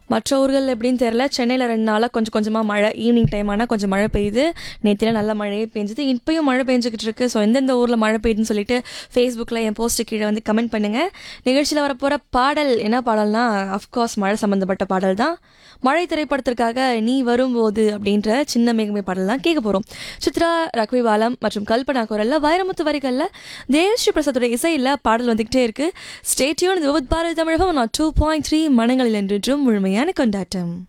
மற்ற ஊர்கள் எப்படின்னு தெரியல சென்னையில் ரெண்டு நாளாக கொஞ்சம் கொஞ்சமாக மழை ஈவினிங் டைம் ஆனால் கொஞ்சம் மழை பெய்யுது நேற்றுல நல்ல மழையே பெஞ்சுது இப்பயும் மழை பெஞ்சுக்கிட்டு இருக்கு ஸோ எந்தெந்த ஊரில் மழை பெய்யுதுன்னு சொல்லிட்டு ஃபேஸ்புக்கில் என் போஸ்ட்டு கீழே வந்து கமெண்ட் பண்ணுங்கள் நிகழ்ச்சியில் வரப்போகிற பாடல் என்ன பாடல்னா அஃப்கோர்ஸ் மழை சம்மந்தப்பட்ட பாடல் தான் மழை திரைப்படத்திற்காக நீ வரும்போது அப்படின்ற சின்ன மேகமை பாடல் தான் கேட்க போகிறோம் சித்ரா ரக்வி பாலம் மற்றும் கல்பனா குரலில் வைரமுத்து வரிகளில் தேவஸ்ரீ பிரசாத்தோட இசையில் பாடல் வந்துக்கிட்டே இருக்கு ஸ்டேட்யூன் விவத் பாரதி தமிழகம் நான் டூ பாயிண்ட் த்ரீ மனங்களில் என்றும் முழுமையான கொண்டாட்டம்